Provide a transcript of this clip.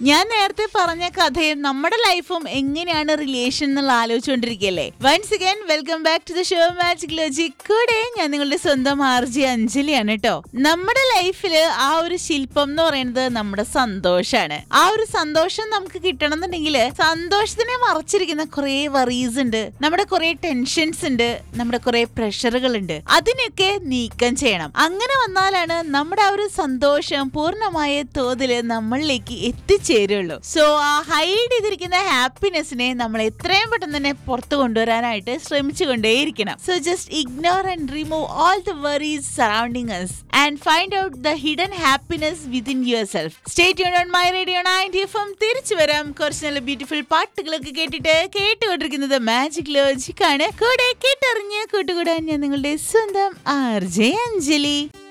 ഞാൻ നേരത്തെ പറഞ്ഞ കഥയും നമ്മുടെ ലൈഫും എങ്ങനെയാണ് റിലേഷൻ എന്നുള്ള ആലോചിച്ചുകൊണ്ടിരിക്കുകയല്ലേ once again welcome back to the show magic logic കൂടെ ഞാൻ നിങ്ങളുടെ സ്വന്തം ആർജി അഞ്ജലിയാണ് കേട്ടോ നമ്മുടെ ലൈഫിൽ ആ ഒരു ശില്പം എന്ന് പറയുന്നത് നമ്മുടെ സന്തോഷാണ് ആ ഒരു സന്തോഷം നമുക്ക് കിട്ടണം എന്നുണ്ടെങ്കിൽ സന്തോഷത്തിനെ മറച്ചിരിക്കുന്ന കുറെ വറീസ് ഉണ്ട് നമ്മുടെ കുറെ ടെൻഷൻസ് ഉണ്ട് നമ്മുടെ കുറെ പ്രഷറുകൾ ഉണ്ട് അതിനൊക്കെ നീക്കം ചെയ്യണം അങ്ങനെ വന്നാലാണ് നമ്മുടെ ആ ഒരു സന്തോഷം പൂർണ്ണമായ തോതില് നമ്മളിലേക്ക് എത്തിച്ചേരുള്ളൂ സോ ആ ഹൈഡ് ചെയ്തിരിക്കുന്ന ഹാപ്പിനെസ്സിനെ നമ്മൾ എത്രയും പെട്ടെന്ന് തന്നെ പുറത്തു കൊണ്ടുവരാനായിട്ട് ശ്രമിച്ചുകൊണ്ടേയിരിക്കണം so just ignore and remove all the worries surrounding us and find out the hidden happiness within your self stay on my radio ninety F M തിരിച്ചു വരാം കുറച്ച് നല്ല ബ്യൂട്ടിഫുൾ പാട്ടുകളൊക്കെ കേട്ടിട്ട് കേട്ടുകൊണ്ടിരിക്കുന്നത് മാജിക് ലോജിക് ആണ് കൂടെ കേട്ടറിഞ്ഞ് കൂട്ടുകൂടാൻ ഞാൻ നിങ്ങളുടെ സ്വന്തം ആർ ജെ അഞ്ജലി